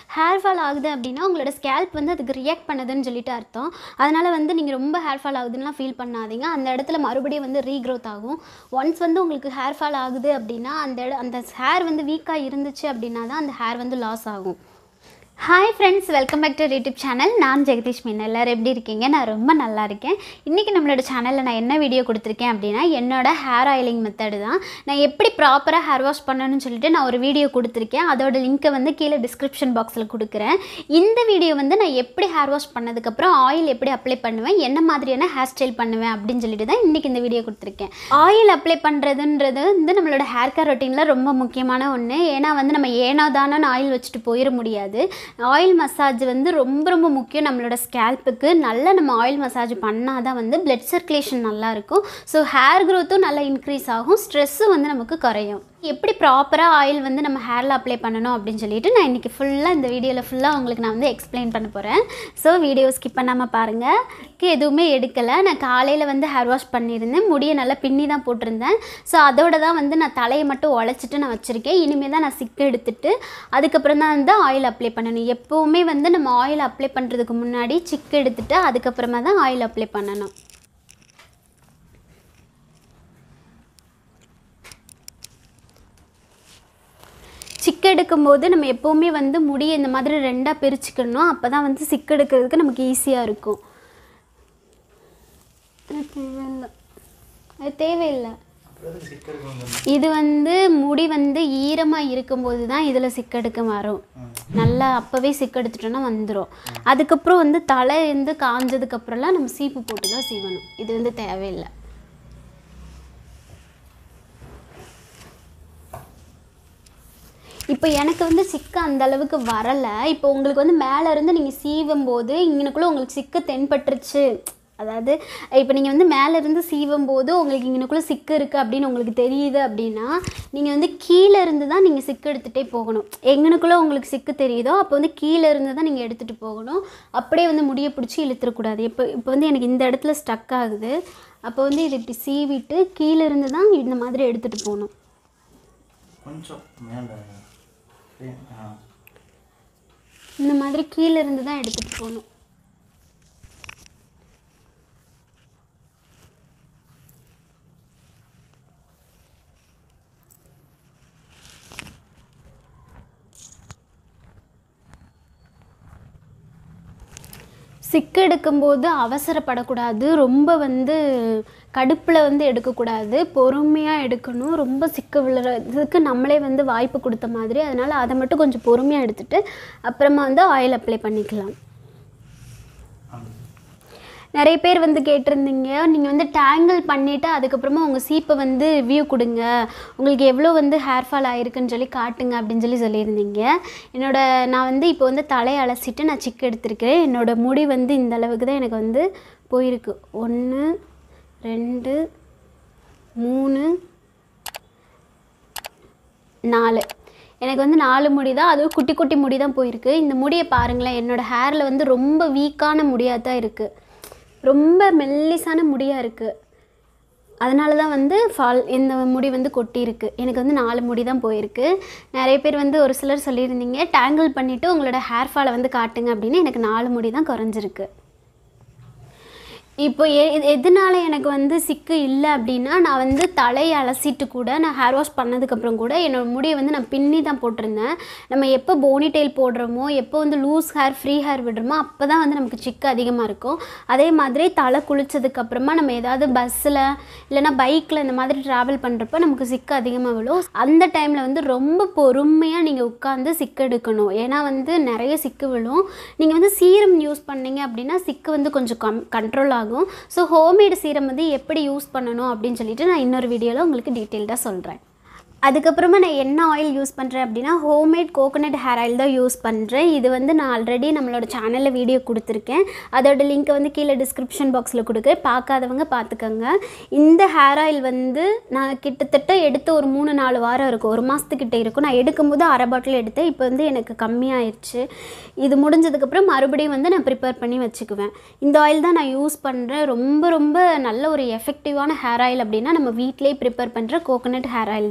Hair fall ஆகுது அப்படின்னா உங்களோட ஸ்கேல்ப் வந்து அதுக்கு ரியாக்ட் பண்ணுதுன்னு சொல்லிட்டு அர்த்தம் அதனால் வந்து நீங்கள் ரொம்ப ஹேர் ஃபால் ஆகுதுன்னுலாம் ஃபீல் பண்ணாதீங்க அந்த இடத்துல மறுபடியும் வந்து ரீக்ரோத் ஆகும் ஒன்ஸ் வந்து உங்களுக்கு ஹேர் ஃபால் ஆகுது அப்படின்னா அந்த இட அந்த ஹேர் வந்து வீக்காக இருந்துச்சு அப்படின்னா தான் அந்த ஹேர் வந்து லாஸ் ஆகும் hi friends welcome back to YouTube channel நான் ஜெகதீஷ் மீன் எல்லோரும் எப்படி இருக்கீங்க நான் ரொம்ப நல்லா இருக்கேன் இன்றைக்கி நம்மளோட சேனலில் நான் என்ன வீடியோ கொடுத்துருக்கேன் அப்படின்னா என்னோட ஹேர் ஆயிலிங் மெத்தடு தான் நான் எப்படி ப்ராப்பராக ஹேர் வாஷ் பண்ணணும்னு சொல்லிட்டு நான் ஒரு வீடியோ கொடுத்துருக்கேன் அதோட லிங்க்கை வந்து கீழே டிஸ்கிரிப்ஷன் பாக்ஸில் கொடுக்குறேன் இந்த வீடியோ வந்து நான் எப்படி ஹேர் வாஷ் பண்ணதுக்கப்புறம் ஆயில் எப்படி அப்ளை பண்ணுவேன் என்ன மாதிரியான ஹேர் ஸ்டைல் பண்ணுவேன் அப்படின்னு சொல்லிட்டு தான் இன்றைக்கி இந்த வீடியோ கொடுத்துருக்கேன் ஆயில் அப்ளை பண்ணுறதுன்றது வந்து நம்மளோட ஹேர் கேர் ரொட்டீனில் ரொம்ப முக்கியமான ஒன்று ஏன்னா வந்து நம்ம ஏனோ தானோன்னு ஆயில் வச்சுட்டு போயிட முடியாது ஆயில் மசாஜ் வந்து ரொம்ப ரொம்ப முக்கியம் நம்மளோட ஸ்கேல்ப்புக்கு நல்லா நம்ம ஆயில் மசாஜ் பண்ணால் தான் வந்து பிளட் சர்க்குலேஷன் நல்லா இருக்கும் ஸோ ஹேர் க்ரோத்தும் நல்லா இன்க்ரீஸ் ஆகும் ஸ்ட்ரெஸ்ஸும் வந்து நமக்கு குறையும் எப்படி ப்ராப்பராக ஆயில் வந்து நம்ம ஹேரில் அப்ளை பண்ணணும் அப்படின்னு சொல்லிட்டு நான் இன்றைக்கி ஃபுல்லாக இந்த வீடியோவில் ஃபுல்லாக உங்களுக்கு நான் வந்து எக்ஸ்பிளைன் பண்ண போகிறேன் ஸோ வீடியோ ஸ்கிப் பண்ணாமல் பாருங்கள் எதுவுமே எடுக்கலை நான் காலையில் வந்து ஹேர் வாஷ் பண்ணியிருந்தேன் முடியை நல்லா பின்னி தான் போட்டிருந்தேன் ஸோ அதோட தான் வந்து நான் தலையை மட்டும் உழைச்சிட்டு நான் வச்சுருக்கேன் இனிமேல் தான் நான் சிக்கு எடுத்துட்டு அதுக்கப்புறம் தான் வந்து ஆயில் அப்ளை பண்ணணும் எப்போவுமே வந்து நம்ம ஆயில் அப்ளை பண்ணுறதுக்கு முன்னாடி சிக்கு எடுத்துட்டு அதுக்கப்புறமா தான் ஆயில் அப்ளை பண்ணணும் சிக்கு எடுக்கும்போது நம்ம எப்போவுமே வந்து முடியை இந்த மாதிரி ரெண்டாக பிரிச்சுக்கணும் அப்போ தான் வந்து சிக்கு எடுக்கிறதுக்கு நமக்கு ஈஸியாக இருக்கும் அது தேவையில்லை அது தேவையில்லை இது வந்து முடி வந்து ஈரமாக இருக்கும்போது தான் இதில் சிக்கெடுக்க வரும் நல்லா அப்போவே சிக்கெடுத்துட்டோன்னா வந்துடும் அதுக்கப்புறம் வந்து தலை வந்து காஞ்சதுக்கப்புறம்லாம் நம்ம சீப்பு போட்டு தான் சீவணும் இது வந்து தேவையில்லை இப்போ எனக்கு வந்து சிக்கு அந்த அளவுக்கு வரலை இப்போ உங்களுக்கு வந்து மேலே இருந்து நீங்கள் சீவும் போது இங்கனுக்குள்ளே உங்களுக்கு சிக்கு தென்பட்டுருச்சு அதாவது இப்போ நீங்கள் வந்து மேலே இருந்து சீவும் போது உங்களுக்கு இங்கனுக்குள்ளே சிக்கு இருக்குது அப்படின்னு உங்களுக்கு தெரியுது அப்படின்னா நீங்கள் வந்து கீழே இருந்து தான் நீங்கள் சிக்கு எடுத்துகிட்டே போகணும் எங்கனுக்குள்ளே உங்களுக்கு சிக்கு தெரியுதோ அப்போ வந்து கீழே இருந்து தான் நீங்கள் எடுத்துகிட்டு போகணும் அப்படியே வந்து முடியை பிடிச்சி இழுத்துடக்கூடாது இப்போ இப்போ வந்து எனக்கு இந்த இடத்துல ஸ்டக் ஆகுது அப்போ வந்து இது இப்படி சீவிட்டு கீழே இருந்து தான் இந்த மாதிரி எடுத்துகிட்டு போகணும் கொஞ்சம் மேலே ஆ இந்த மாதிரி கீழே இருந்து தான் எடுத்துகிட்டு போகணும் சிக்கு எடுக்கும்போது அவசரப்படக்கூடாது ரொம்ப வந்து கடுப்பில் வந்து எடுக்கக்கூடாது பொறுமையாக எடுக்கணும் ரொம்ப சிக்கு விழுறதுக்கு நம்மளே வந்து வாய்ப்பு கொடுத்த மாதிரி அதனால் அதை மட்டும் கொஞ்சம் பொறுமையாக எடுத்துகிட்டு அப்புறமா வந்து ஆயில் அப்ளை பண்ணிக்கலாம் ஆமாம் நிறைய பேர் வந்து கேட்டிருந்தீங்க நீங்கள் வந்து டேங்கிள் பண்ணிவிட்டு அதுக்கப்புறமா உங்கள் சீப்பை வந்து வியூ கொடுங்க உங்களுக்கு எவ்வளோ வந்து ஹேர் ஃபால் ஆயிருக்குன்னு சொல்லி காட்டுங்க அப்படின்னு சொல்லி சொல்லியிருந்தீங்க என்னோட நான் வந்து இப்போ வந்து தலையை அலசிட்டு நான் சிக்கு எடுத்திருக்கேன் என்னோட முடி வந்து இந்த அளவுக்கு தான் எனக்கு வந்து போயிருக்கு ஒன்று ரெண்டு மூணு நாலு எனக்கு வந்து நாலு முடி தான் அதுவும் குட்டி குட்டி முடி தான் போயிருக்கு இந்த முடியை பாருங்களேன் என்னோடய ஹேரில் வந்து ரொம்ப வீக்கான முடியாக தான் இருக்குது ரொம்ப மெல்லிசான முடியாக இருக்குது அதனால தான் வந்து ஃபால் இந்த முடி வந்து கொட்டியிருக்கு எனக்கு வந்து நாலு முடி தான் போயிருக்கு நிறைய பேர் வந்து ஒரு சிலர் சொல்லியிருந்தீங்க டேங்கிள் பண்ணிவிட்டு உங்களோட ஹேர் ஃபாலை வந்து காட்டுங்க அப்படின்னு எனக்கு நாலு முடி தான் குறைஞ்சிருக்கு இப்போ எ எது- எதனால எனக்கு வந்து சிக்கு இல்லை அப்படின்னா நான் வந்து தலையை அலசிட்டு கூட நான் ஹேர் வாஷ் பண்ணதுக்கப்புறம் கூட என்னோட முடியை வந்து நான் பின்னி தான் போட்டிருந்தேன் நம்ம எப்போ போனி டெயில் போடுறோமோ எப்போ வந்து லூஸ் ஹேர் ஃப்ரீ ஹேர் விடுறோமோ அப்போ தான் வந்து நமக்கு சிக்கு அதிகமாக இருக்கும் அதே மாதிரி தலை குளிச்சதுக்கப்புறமா நம்ம ஏதாவது பஸ்ஸில் இல்லைன்னா பைக்கில் இந்த மாதிரி ட்ராவல் பண்ணுறப்ப நமக்கு சிக்கு அதிகமாக விழும் அந்த டைமில் வந்து ரொம்ப பொறுமையாக நீங்கள் உட்காந்து சிக்கு எடுக்கணும் ஏன்னா வந்து நிறைய சிக்கு விழும் நீங்கள் வந்து சீரம் யூஸ் பண்ணீங்க அப்படின்னா சிக்கு வந்து கொஞ்சம் கம் கண்ட்ரோல் ஆகும் ஸோ ஹோம்மேடு சீரம் வந்து எப்படி யூஸ் பண்ணணும் அப்படின்னு சொல்லிட்டு நான் இன்னொரு வீடியோவில் உங்களுக்கு டீட்டெயில்டாக சொல்கிறேன் அதுக்கப்புறமா நான் என்ன ஆயில் யூஸ் பண்ணுறேன் அப்படின்னா ஹோம்மேட் கோகோனட் ஹேர் ஆயில் தான் யூஸ் பண்ணுறேன் இது வந்து நான் ஆல்ரெடி நம்மளோட சேனலில் வீடியோ கொடுத்துருக்கேன் அதோட லிங்க்கை வந்து கீழே டிஸ்கிரிப்ஷன் பாக்ஸில் கொடுக்குறேன் பார்க்காதவங்க பார்த்துக்கோங்க இந்த ஹேர் ஆயில் வந்து நான் கிட்டத்தட்ட எடுத்து ஒரு மூணு நாலு வாரம் இருக்கும் ஒரு மாதத்துக்கிட்ட இருக்கும் நான் எடுக்கும்போது அரை பாட்டில் எடுத்தேன் இப்போ வந்து எனக்கு கம்மியாயிருச்சு இது முடிஞ்சதுக்கப்புறம் மறுபடியும் வந்து நான் ப்ரிப்பேர் பண்ணி வச்சுக்குவேன் இந்த ஆயில் தான் நான் யூஸ் பண்ணுறேன் ரொம்ப ரொம்ப நல்ல ஒரு எஃபெக்டிவான ஹேர் ஆயில் அப்படின்னா நம்ம வீட்டிலேயே ப்ரிப்பேர் பண்ணுற கோகோனட் ஹேர் ஆயில் தான்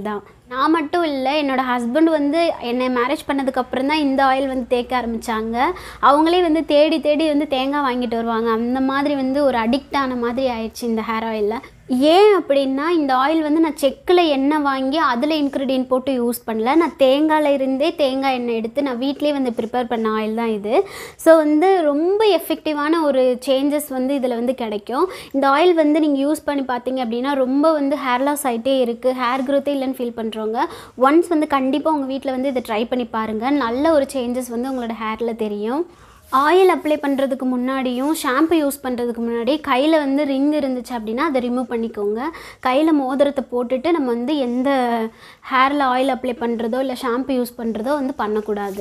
நான் மட்டும் இல்லை என்னோடய ஹஸ்பண்ட் வந்து என்னை மேரேஜ் பண்ணதுக்கப்புறம் தான் இந்த ஆயில் வந்து தேய்க்க ஆரம்பித்தாங்க அவங்களே வந்து தேடி தேடி வந்து தேங்காய் வாங்கிட்டு வருவாங்க அந்த மாதிரி வந்து ஒரு அடிக்ட் ஆன மாதிரி ஆயிடுச்சு இந்த ஹேர் ஆயிலில் ஏன் அப்படின்னா இந்த ஆயில் வந்து நான் செக்கில் எண்ணெய் வாங்கி அதில் இன்க்ரீடியன்ட் போட்டு யூஸ் பண்ணல நான் தேங்காயில் இருந்தே தேங்காய் எண்ணெய் எடுத்து நான் வீட்டிலே வந்து ப்ரிப்பேர் பண்ண ஆயில் தான் இது ஸோ வந்து ரொம்ப எஃபெக்டிவான ஒரு சேஞ்சஸ் வந்து இதில் வந்து கிடைக்கும் இந்த ஆயில் வந்து நீங்கள் யூஸ் பண்ணி பார்த்தீங்க அப்படின்னா ரொம்ப வந்து ஹேர் லாஸ் ஆகிட்டே இருக்குது ஹேர் க்ரோத்தே இல்லைன்னு ஃபீல் பண்ணுறவங்க ஒன்ஸ் வந்து கண்டிப்பாக உங்கள் வீட்டில் வந்து இதை ட்ரை பண்ணி பாருங்கள் நல்ல ஒரு சேஞ்சஸ் வந்து உங்களோட ஹேரில் தெரியும் ஆயில் அப்ளை பண்ணுறதுக்கு முன்னாடியும் ஷாம்பு யூஸ் பண்ணுறதுக்கு முன்னாடி கையில் வந்து ரிங் இருந்துச்சு அப்படின்னா அதை ரிமூவ் பண்ணிக்கோங்க கையில் மோதிரத்தை போட்டுட்டு நம்ம வந்து எந்த ஹேரில் ஆயில் அப்ளை பண்ணுறதோ இல்லை ஷாம்பு யூஸ் பண்ணுறதோ வந்து பண்ணக்கூடாது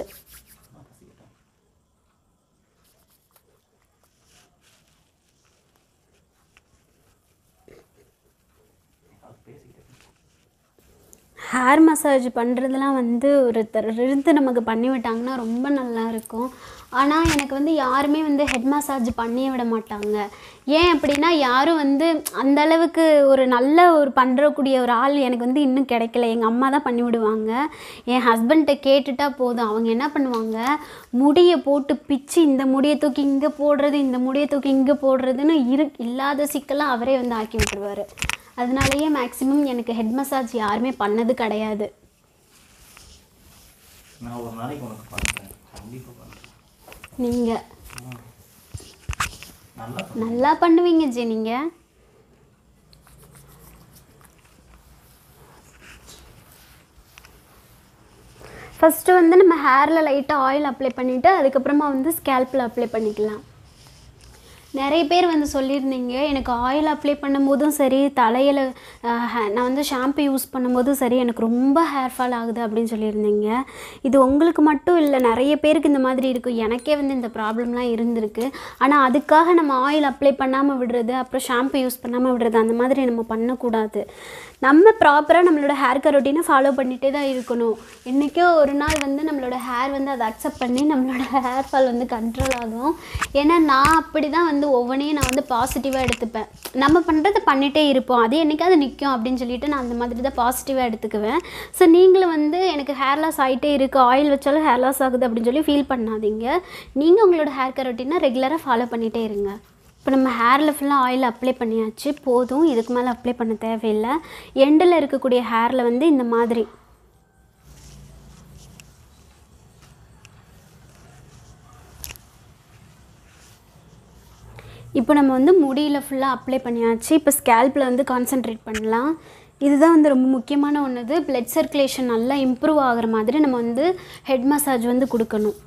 ஹேர் மசாஜ் பண்ணுறதுலாம் வந்து ஒருத்தர் இருந்து நமக்கு பண்ணி விட்டாங்கன்னா ரொம்ப நல்லா இருக்கும் ஆனால் எனக்கு வந்து யாருமே வந்து ஹெட் மசாஜ் பண்ணியே விட மாட்டாங்க ஏன் அப்படின்னா யாரும் வந்து அந்த அளவுக்கு ஒரு நல்ல ஒரு பண்ணுறக்கூடிய ஒரு ஆள் எனக்கு வந்து இன்னும் கிடைக்கல எங்கள் அம்மா தான் பண்ணி விடுவாங்க என் ஹஸ்பண்ட்டை கேட்டுட்டா போதும் அவங்க என்ன பண்ணுவாங்க முடியை போட்டு பிச்சு இந்த முடியை தூக்கி இங்கே போடுறது இந்த முடியை தூக்கி இங்கே போடுறதுன்னு இரு இல்லாத சிக்கெல்லாம் அவரே வந்து ஆக்கி விட்டுருவாரு அதனாலேயே மேக்ஸிமம் எனக்கு ஹெட் மசாஜ் யாருமே பண்ணது கிடையாது நான் ஒரு நாளைக்கு உனக்கு பண்ணுறேன் கண்டிப்பாக பண்ணுறேன் நீங்கள் நல்லா பண்ணு. நல்லா பண்ணுவீங்க ஜி நீங்கள் ஃபஸ்ட்டு வந்து நம்ம ஹேரில் லைட்டாக ஆயில் அப்ளை பண்ணிவிட்டு அதுக்கப்புறமா வந்து ஸ்கேல்பில் அப்ளை பண்ணிக்கலாம் நிறைய பேர் வந்து சொல்லியிருந்தீங்க எனக்கு ஆயில் அப்ளை பண்ணும்போதும் சரி தலையில் அஹ், ஹே- நான் வந்து ஷாம்பு யூஸ் பண்ணும்போதும் சரி எனக்கு ரொம்ப ஹேர் ஃபால் ஆகுது அப்படின்னு சொல்லியிருந்தீங்க இது உங்களுக்கு மட்டும் இல்லை நிறைய பேருக்கு இந்த மாதிரி இருக்கும் எனக்கே வந்து இந்த ப்ராப்ளம்லாம் இருந்திருக்கு ஆனால் அதுக்காக நம்ம ஆயில் அப்ளை பண்ணாமல் விடுறது அப்புறம் ஷாம்பு யூஸ் பண்ணாமல் விடுறது அந்த மாதிரி நம்ம பண்ணக்கூடாது நம்ம ப்ராப்பராக நம்மளோட ஹேர் கேர் ரொட்டீனை ஃபாலோ பண்ணிகிட்டே தான் இருக்கணும் என்றைக்கோ ஒரு நாள் வந்து நம்மளோட ஹேர் வந்து அதை அக்செப்ட் பண்ணி நம்மளோட ஹேர் ஃபால் வந்து கண்ட்ரோல் ஆகும் ஏன்னா நான் அப்படி தான் வந்து ஒவ்வொன்றையும் நான் வந்து பாசிட்டிவாக எடுத்துப்பேன் நம்ம பண்ணுறதை பண்ணிகிட்டே இருப்போம் அது என்னைக்காவது நிற்கும் அப்படின்னு சொல்லிட்டு நான் அந்த மாதிரி தான் பாசிட்டிவாக எடுத்துக்குவேன் ஸோ நீங்களும் வந்து எனக்கு ஹேர் லாஸ் ஆகிட்டே இருக்குது ஆயில் வச்சாலும் ஹேர் லாஸ் ஆகுது அப்படின்னு சொல்லி ஃபீல் பண்ணாதீங்க நீங்கள் உங்களோட ஹேர் கேர் ரொட்டீனை ரெகுலராக ஃபாலோ பண்ணிகிட்டே இருங்க இப்போ நம்ம ஹேரில் ஃபுல்லாக ஆயில் அப்ளை பண்ணியாச்சு போதும் இதுக்கு மேலே அப்ளை பண்ண தேவையில்லை எண்டில் இருக்கக்கூடிய ஹேரில் வந்து இந்த மாதிரி இப்போ நம்ம வந்து முடியில் ஃபுல்லாக அப்ளை பண்ணியாச்சு இப்போ ஸ்கேல்பில் வந்து கான்சென்ட்ரேட் பண்ணலாம் இதுதான் வந்து ரொம்ப முக்கியமான ஒன்று பிளட் சர்க்குலேஷன் நல்லா இம்ப்ரூவ் ஆகுற மாதிரி நம்ம வந்து ஹெட் மசாஜ் வந்து கொடுக்கணும்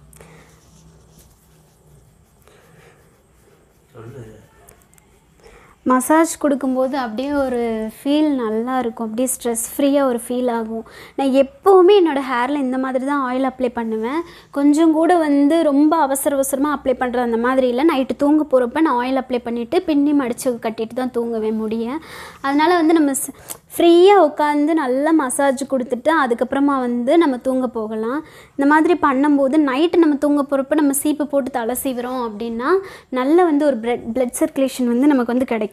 சொல்லு மசாஜ் கொடுக்கும்போது அப்படியே ஒரு ஃபீல் நல்லா இருக்கும் அப்படியே ஸ்ட்ரெஸ் ஃப்ரீயாக ஒரு ஃபீல் ஆகும் நான் எப்போவுமே என்னோடய ஹேரில் இந்த மாதிரி தான் ஆயில் அப்ளை பண்ணுவேன் கொஞ்சம் கூட வந்து ரொம்ப அவசர அவசரமாக அப்ளை பண்ணுற அந்த மாதிரி இல்லை நைட்டு தூங்க போகிறப்ப நான் ஆயில் அப்ளை பண்ணிவிட்டு பின்னி மடித்து கட்டிட்டு தான் தூங்குவேன் முடிய அதனால் வந்து நம்ம ஃப்ரீயாக உட்காந்து நல்லா மசாஜ் கொடுத்துட்டு அதுக்கப்புறமா வந்து நம்ம தூங்க போகலாம் இந்த மாதிரி பண்ணும்போது நைட்டு நம்ம தூங்க போகிறப்ப நம்ம சீப்பு போட்டு தலை சீவுறோம் அப்படின்னா நல்ல வந்து ஒரு பிளட் பிளட் சர்க்குலேஷன் வந்து நமக்கு வந்து கிடைக்கும்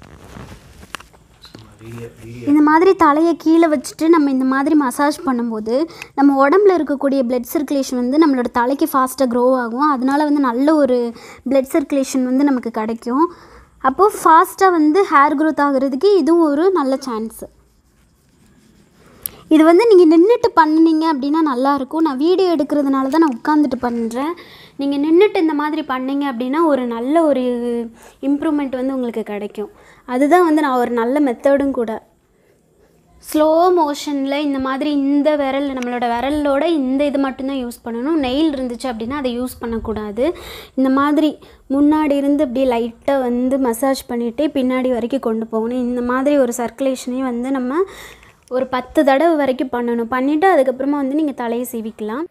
வீடியோ வீடியோ இந்த மாதிரி தலையை கீழே வச்சுட்டு நம்ம இந்த மாதிரி மசாஜ் பண்ணும்போது நம்ம உடம்புல இருக்கக்கூடிய பிளட் சர்க்குலேஷன் வந்து நம்மளோட தலைக்கு ஃபாஸ்ட்டாக க்ரோ ஆகும் அதனால வந்து நல்ல ஒரு பிளட் சர்க்குலேஷன் வந்து நமக்கு கிடைக்கும் அப்போது ஃபாஸ்ட்டாக வந்து ஹேர் க்ரோத் ஆகுறதுக்கு இதுவும் ஒரு நல்ல சான்ஸு இது வந்து நீங்கள் நின்றுட்டு பண்ணுனீங்க அப்படின்னா நல்லாயிருக்கும் நான் வீடியோ எடுக்கிறதுனால தான் நான் உட்காந்துட்டு பண்ணுறேன் நீங்கள் நின்றுட்டு இந்த மாதிரி பண்ணீங்க அப்படின்னா ஒரு நல்ல ஒரு இம்ப்ரூவ்மெண்ட் வந்து உங்களுக்கு கிடைக்கும் அதுதான் வந்து நான் ஒரு நல்ல மெத்தடும் கூட ஸ்லோ மோஷனில் இந்த மாதிரி இந்த விரல் நம்மளோட விரலோட இந்த இது மட்டும்தான் யூஸ் பண்ணணும் நெயில் இருந்துச்சு அப்படின்னா அதை யூஸ் பண்ணக்கூடாது இந்த மாதிரி முன்னாடி இருந்து அப்படியே லைட்டாக வந்து மசாஜ் பண்ணிவிட்டு பின்னாடி வரைக்கும் கொண்டு போகணும் இந்த மாதிரி ஒரு சர்க்குலேஷனையும் வந்து நம்ம ஒரு பத்து தடவை வரைக்கும் பண்ணணும் பண்ணிவிட்டு அதுக்கப்புறமா வந்து நீங்கள் தலையை சீவிக்கலாம்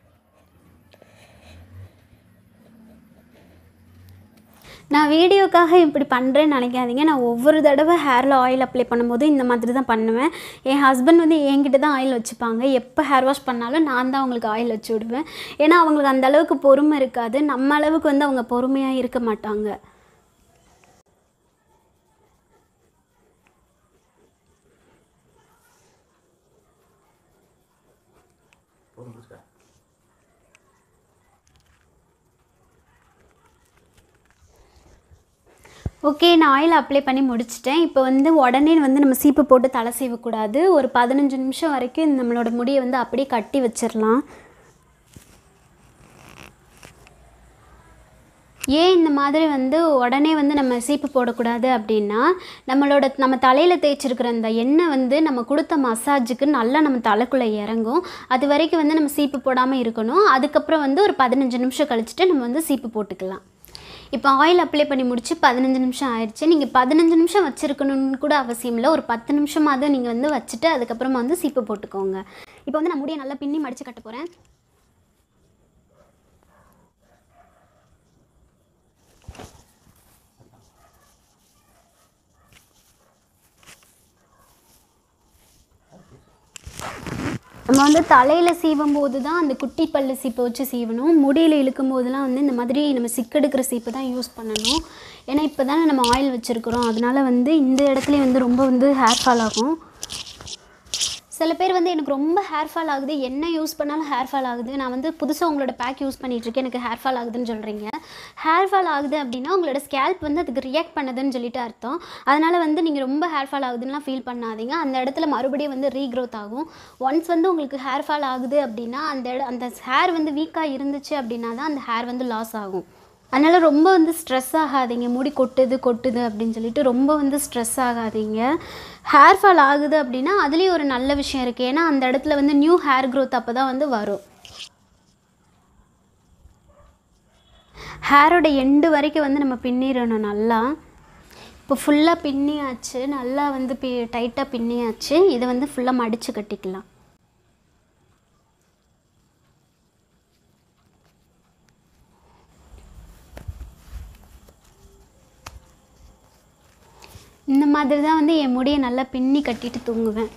நான் வீடியோக்காக இப்படி பண்ணுறேன்னு நினைக்காதீங்க நான் ஒவ்வொரு தடவை ஹேரில் ஆயில் அப்ளை பண்ணும்போது இந்த மாதிரி தான் பண்ணுவேன் என் ஹஸ்பண்ட் வந்து என்கிட்ட தான் ஆயில் வச்சுப்பாங்க எப்போ ஹேர் வாஷ் பண்ணாலும் நான் தான் அவங்களுக்கு ஆயில் வச்சு விடுவேன் ஏன்னா அவங்களுக்கு அந்த அளவுக்கு பொறுமை இருக்காது நம்ம அளவுக்கு வந்து அவங்க பொறுமையாக இருக்க மாட்டாங்க ஓகே நான் ஆயில் அப்ளை பண்ணி முடிச்சிட்டேன் இப்போ வந்து உடனே வந்து நம்ம சீப்பு போட்டு தலை சீவக்கூடாது ஒரு பதினஞ்சு நிமிஷம் வரைக்கும் இந்த நம்மளோட முடியை வந்து அப்படியே கட்டி வச்சிடலாம் ஏன் இந்த மாதிரி வந்து உடனே வந்து நம்ம சீப்பு போடக்கூடாது அப்படின்னா நம்மளோட நம்ம தலையில் தேய்ச்சிருக்கிற அந்த எண்ணெய் வந்து நம்ம கொடுத்த மசாஜுக்கு நல்லா நம்ம தலைக்குள்ளே இறங்கும் அது வரைக்கும் வந்து நம்ம சீப்பு போடாமல் இருக்கணும் அதுக்கப்புறம் வந்து ஒரு பதினஞ்சு நிமிஷம் கழிச்சிட்டு நம்ம வந்து சீப்பு போட்டுக்கலாம் இப்போ ஆயில் அப்ளை பண்ணி முடிச்சு பதினஞ்சு நிமிஷம் ஆயிடுச்சு நீங்கள் பதினஞ்சு நிமிஷம் வச்சுருக்கணும்னு கூட அவசியம் இல்லை ஒரு பத்து நிமிஷமாவது நீங்கள் வந்து வச்சுட்டு அதுக்கப்புறமா வந்து சீப்பு போட்டுக்கோங்க இப்போ வந்து நான் முடியை நல்லா பின்னி மடித்து கட்ட போகிறேன் நம்ம வந்து தலையில் சீவும் போது தான் அந்த குட்டி பல்லு சீப்பை வச்சு சீவணும் முடியில் இழுக்கும் போதெல்லாம் வந்து இந்த மாதிரி நம்ம சிக்கெடுக்கிற சீப்பு தான் யூஸ் பண்ணணும் ஏன்னா இப்போ தானே நம்ம ஆயில் வச்சுருக்குறோம் அதனால வந்து இந்த இடத்துலையும் வந்து ரொம்ப வந்து ஹேர் ஃபால் ஆகும் சில பேர் வந்து எனக்கு ரொம்ப ஹேர் ஃபால் ஆகுது என்ன யூஸ் பண்ணாலும் ஹேர் ஃபால் ஆகுது நான் வந்து புதுசாக உங்களோட பேக் யூஸ் பண்ணிகிட்ருக்கேன் எனக்கு ஹேர் ஃபால் ஆகுதுன்னு சொல்கிறீங்க ஹேர் ஃபால் ஆகுது அப்படின்னா உங்களோட ஸ்கேல்ப் வந்து அதுக்கு ரியாக்ட் பண்ணுதுன்னு சொல்லிட்டு அர்த்தம் அதனால் வந்து நீங்கள் ரொம்ப ஹேர் ஃபால் ஆகுதுன்னுலாம் ஃபீல் பண்ணாதீங்க அந்த இடத்துல மறுபடியும் வந்து ரீக்ரோத் ஆகும் ஒன்ஸ் வந்து உங்களுக்கு ஹேர் ஃபால் ஆகுது அப்படின்னா அந்த இட அந்த ஹேர் வந்து வீக்காக இருந்துச்சு அப்படின்னா தான் அந்த ஹேர் வந்து லாஸ் ஆகும் அதனால் ரொம்ப வந்து ஸ்ட்ரெஸ் ஆகாதீங்க முடி கொட்டுது கொட்டுது அப்படின்னு சொல்லிட்டு ரொம்ப வந்து ஸ்ட்ரெஸ் ஆகாதீங்க ஹேர் ஃபால் ஆகுது அப்படின்னா அதுலேயும் ஒரு நல்ல விஷயம் இருக்குது ஏன்னா அந்த இடத்துல வந்து நியூ ஹேர் க்ரோத் அப்போ தான் வந்து வரும் ஹேரோட எண்டு வரைக்கும் வந்து நம்ம பின்னிடணும் நல்லா இப்போ ஃபுல்லாக பின்னியாச்சு நல்லா வந்து பி டைட்டாக பின்னியாச்சு இதை வந்து ஃபுல்லாக மடித்து கட்டிக்கலாம் இந்த மாதிரி தான் வந்து என் முடியை நல்லா பின்னி கட்டிட்டு தூங்குவேன்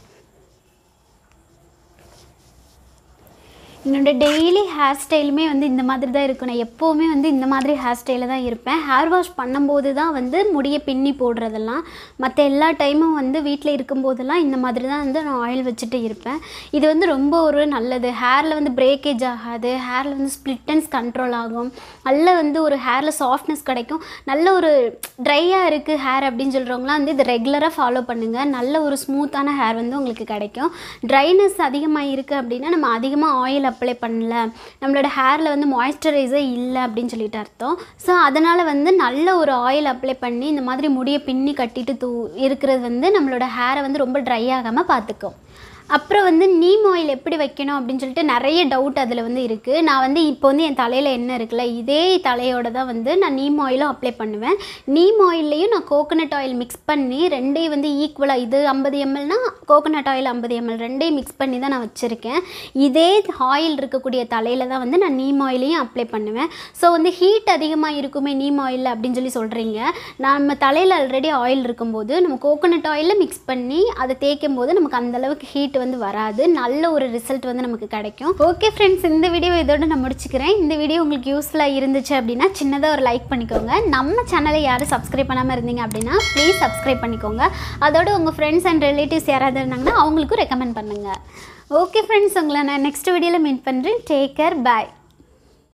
என்னோட டெய்லி ஹேர் ஸ்டைலுமே வந்து இந்த மாதிரி தான் இருக்கும் நான் எப்போவுமே வந்து இந்த மாதிரி ஹேர் ஸ்டைலில் தான் இருப்பேன் ஹேர் வாஷ் பண்ணும்போது தான் வந்து முடியை பின்னி போடுறதெல்லாம் மற்ற எல்லா டைமும் வந்து வீட்டில் இருக்கும்போதெல்லாம் இந்த மாதிரி தான் வந்து நான் ஆயில் வச்சுட்டு இருப்பேன் இது வந்து ரொம்ப ஒரு நல்லது ஹேரில் வந்து பிரேக்கேஜ் ஆகாது ஹேரில் வந்து ஸ்ப்ளிட்டன்ஸ் கண்ட்ரோல் ஆகும் நல்ல வந்து ஒரு ஹேரில் சாஃப்ட்னஸ் கிடைக்கும் நல்ல ஒரு ட்ரையாக இருக்குது ஹேர் அப்படின்னு சொல்கிறவங்களாம் வந்து இது ரெகுலராக ஃபாலோ பண்ணுங்கள் நல்ல ஒரு ஸ்மூத்தான ஹேர் வந்து உங்களுக்கு கிடைக்கும் ட்ரைனஸ் அதிகமாக இருக்குது அப்படின்னா நம்ம அதிகமாக ஆயில் அப்ளை பண்ணல நம்மளோட ஹேரில் வந்து மாய்ஸ்சரைசர் இல்லை அப்படின்னு சொல்லிட்டு அர்த்தம் ஸோ அதனால் வந்து நல்ல ஒரு ஆயில் அப்ளை பண்ணி இந்த மாதிரி முடியை பின்னி கட்டிட்டு தூ இருக்கிறது வந்து நம்மளோட ஹேரை வந்து ரொம்ப ட்ரை ஆகாமல் பார்த்துக்கும் அப்புறம் வந்து நீம் ஆயில் எப்படி வைக்கணும் அப்படின்னு சொல்லிட்டு நிறைய டவுட் அதில் வந்து இருக்குது நான் வந்து இப்போ வந்து என் தலையில் என்ன இருக்குல்ல இதே தலையோட தான் வந்து நான் நீம் ஆயிலும் அப்ளை பண்ணுவேன் நீம் ஆயில்லையும் நான் கோகனட் ஆயில் மிக்ஸ் பண்ணி ரெண்டையும் வந்து ஈக்குவலாக இது ஐம்பது எம்எல்னா கோகனட் ஆயில் ஐம்பது எம்எல் ரெண்டையும் மிக்ஸ் பண்ணி தான் நான் வச்சுருக்கேன் இதே ஆயில் இருக்கக்கூடிய தலையில் தான் வந்து நான் நீம் ஆயிலையும் அப்ளை பண்ணுவேன் ஸோ வந்து ஹீட் அதிகமாக இருக்குமே நீம் ஆயில் அப்படின்னு சொல்லி சொல்கிறீங்க நம்ம தலையில் ஆல்ரெடி ஆயில் இருக்கும்போது நம்ம கோகனட் ஆயிலில் மிக்ஸ் பண்ணி அதை தேய்க்கும் போது நமக்கு அந்தளவுக்கு ஹீட் வந்து வராது நல்ல ஒரு ரிசல்ட் வந்து நமக்கு கிடைக்கும் ஓகே ஃப்ரெண்ட்ஸ் இந்த வீடியோ இதோட நான் முடிச்சுக்கிறேன் இந்த வீடியோ உங்களுக்கு யூஸ்ஃபுல்லாக இருந்துச்சு அப்படின்னா சின்னதாக ஒரு லைக் பண்ணிக்கோங்க நம்ம சேனலை யாரும் சப்ஸ்கிரைப் பண்ணாமல் இருந்தீங்க அப்படின்னா ப்ளீஸ் சப்ஸ்கிரைப் பண்ணிக்கோங்க அதோட உங்கள் ஃப்ரெண்ட்ஸ் அண்ட் ரிலேட்டிவ்ஸ் யாராவது இருந்தாங்கன்னா அவங்களுக்கும் ரெக்கமெண்ட் பண்ணுங்கள் ஓகே ஃப்ரெண்ட்ஸ் உங்களை நான் நெக்ஸ்ட் வீடியோவில் மீட் பண்ணுறேன் டேக் கேர் பாய்